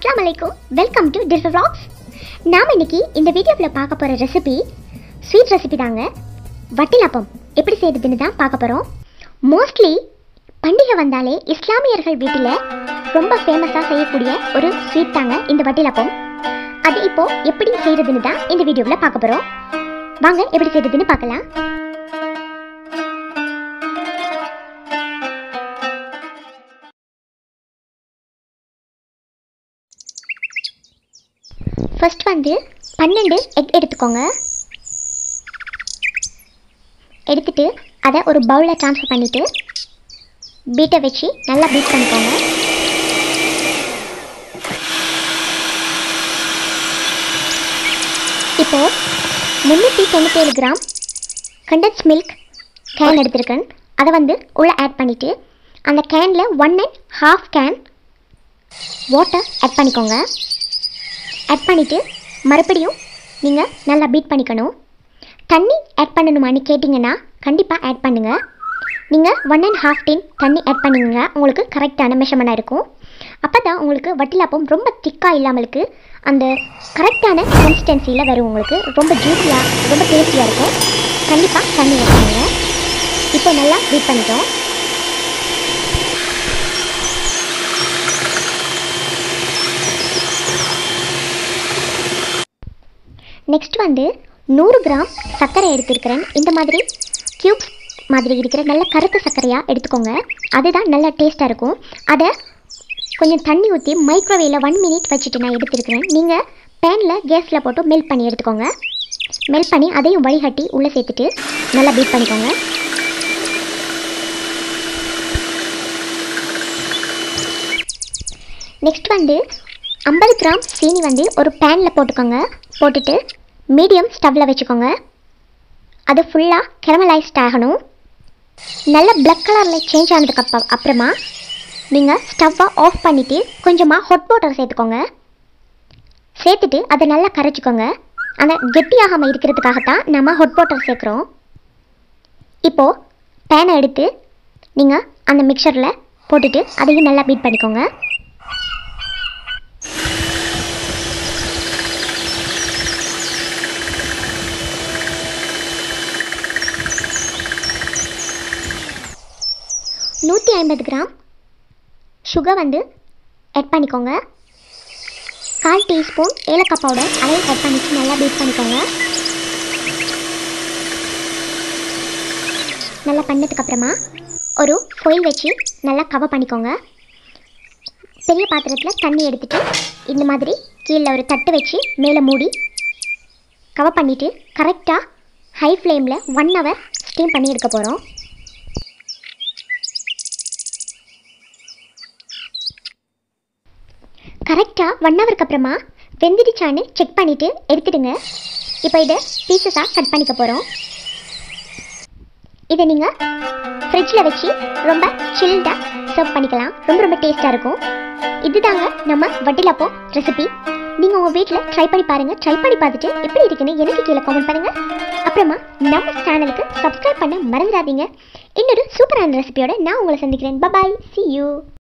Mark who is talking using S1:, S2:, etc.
S1: அஸ்லாம் வலைக்கும் welcome to differ vlogs நாம் இன்னைக்கு இந்த வீடியோவில் பார்க்க போகிற ரெசிபி ஸ்வீட் ரெசிபி தாங்க வட்டிலாப்பம் எப்படி செய்யறதுன்னு தான் பார்க்க போகிறோம் மோஸ்ட்லி பண்டிகை வந்தாலே இஸ்லாமியர்கள் வீட்டில் ரொம்ப ஃபேமஸாக செய்யக்கூடிய ஒரு ஸ்வீட் தாங்க இந்த வட்டிலாப்பம் அது இப்போ எப்படி செய்யறதுன்னு தான் இந்த வீடியோவில் பார்க்க போகிறோம் வாங்க எப்படி செய்யறதுன்னு பார்க்கலாம் ஃபர்ஸ்ட் வந்து பன்னெண்டு எக் எடுத்துக்கோங்க எடுத்துட்டு அதை ஒரு பவுலில் ட்ரான்ஸ்ஃபர் பண்ணிவிட்டு பீட்டை வச்சு நல்லா பீட் பண்ணிக்கோங்க இப்போது முந்நூற்றி தொண்ணூற்றேழு கிராம் கண்டன்ஸ் மில்க் கேன் எடுத்திருக்கேன் அதை வந்து உள்ளே ஆட் பண்ணிவிட்டு அந்த கேனில் one and half can water add பண்ணிக்கோங்க ஆட் பண்ணிவிட்டு மறுபடியும் நீங்கள் நல்லா பீட் பண்ணிக்கணும் தண்ணி ஆட் பண்ணணுமான்னு கேட்டிங்கன்னா கண்டிப்பாக ஆட் பண்ணுங்கள் நீங்கள் ஒன் அண்ட் ஹாஃப் டின் தண்ணி ஆட் பண்ணிங்க உங்களுக்கு கரெக்டான மெஷர்மெண்ட்டாக இருக்கும் அப்போ தான் உங்களுக்கு வட்டிலாப்பம் ரொம்ப திக்காக இல்லாமலுக்கு அந்த கரெக்டான கன்சிஸ்டன்சியில் வரும் உங்களுக்கு ரொம்ப ஜூஸியாக ரொம்ப டேஸ்டியாக இருக்கும் கண்டிப்பாக தண்ணி ஆட் பண்ணுங்கள் இப்போ நல்லா பீட் பண்ணிட்டோம் நெக்ஸ்ட் வந்து நூறு கிராம் சர்க்கரை எடுத்துருக்கிறேன் இந்த மாதிரி க்யூப்ஸ் மாதிரி இருக்கிற நல்ல கருத்து சர்க்கரையாக எடுத்துக்கோங்க அதுதான் நல்ல டேஸ்ட்டாக இருக்கும் அதை கொஞ்சம் தண்ணி ஊற்றி மைக்ரோவேவில் ஒன் மினிட் வச்சுட்டு நான் எடுத்துருக்கிறேன் நீங்கள் பேனில் கேஸில் போட்டு மெல்ட் பண்ணி எடுத்துக்கோங்க மெல்ட் பண்ணி அதையும் வடிகட்டி உள்ளே சேர்த்துட்டு நல்லா பீட் பண்ணிக்கோங்க நெக்ஸ்ட் வந்து ஐம்பது கிராம் சீனி வந்து ஒரு பேனில் போட்டுக்கோங்க போட்டுட்டு மீடியம் ஸ்டவ்வில் வச்சுக்கோங்க அது ஃபுல்லாக கெரமலைஸ்ட் ஆகணும் நல்ல பிளாக் கலரில் சேஞ்ச் ஆனதுக்கு அப்ப அப்புறமா நீங்கள் ஸ்டவ்வை ஆஃப் பண்ணிவிட்டு கொஞ்சமாக ஹாட் வாட்டர் சேர்த்துக்கோங்க சேர்த்துட்டு அதை நல்லா கரைச்சிக்கோங்க அந்த கெட்டியாகாமல் இருக்கிறதுக்காகத்தான் நம்ம ஹாட் வாட்டர் சேர்க்குறோம் இப்போது பேனை எடுத்து நீங்கள் அந்த மிக்சரில் போட்டுட்டு அதையும் நல்லா பீட் பண்ணிக்கோங்க நூற்றி ஐம்பது கிராம் சுகர் வந்து ஆட் பண்ணிக்கோங்க கால் டீஸ்பூன் ஏலக்காய் பவுடர் அதையும் ஆட் பண்ணிட்டு நல்லா பீட் பண்ணிக்கோங்க நல்லா பண்ணதுக்கப்புறமா ஒரு ஃபொயில் வச்சு நல்லா கவர் பண்ணிக்கோங்க பெரிய பாத்திரத்தில் தண்ணி எடுத்துட்டு இந்த மாதிரி கீழே ஒரு தட்டு வச்சு மேலே மூடி கவர் பண்ணிவிட்டு கரெக்டாக ஹை ஃப்ளேமில் ஒன் ஹவர் ஸ்டீம் பண்ணி எடுக்க போகிறோம் கரெக்டாக ஒன் ஹவருக்கு அப்புறமா வெந்துடுச்சான்னு செக் பண்ணிவிட்டு எடுத்துடுங்க இப்போ இதை பீசஸாக கட் பண்ணிக்க போகிறோம் இதை நீங்கள் ஃப்ரிட்ஜில் வச்சு ரொம்ப சில்டாக சர்வ் பண்ணிக்கலாம் ரொம்ப ரொம்ப டேஸ்ட்டாக இருக்கும் இதுதாங்க நம்ம வட்டிலாப்போ ரெசிபி நீங்கள் உங்கள் வீட்டில் ட்ரை பண்ணி பாருங்கள் ட்ரை பண்ணி பார்த்துட்டு எப்படி இருக்குன்னு எனக்கு கீழே கமெண்ட் பண்ணுங்கள் அப்புறமா நம்ம சேனலுக்கு சப்ஸ்கிரைப் பண்ண மறந்துடாதீங்க இன்னொரு சூப்பரான ரெசிபியோட நான் உங்களை சந்திக்கிறேன் பபாய் சி யூ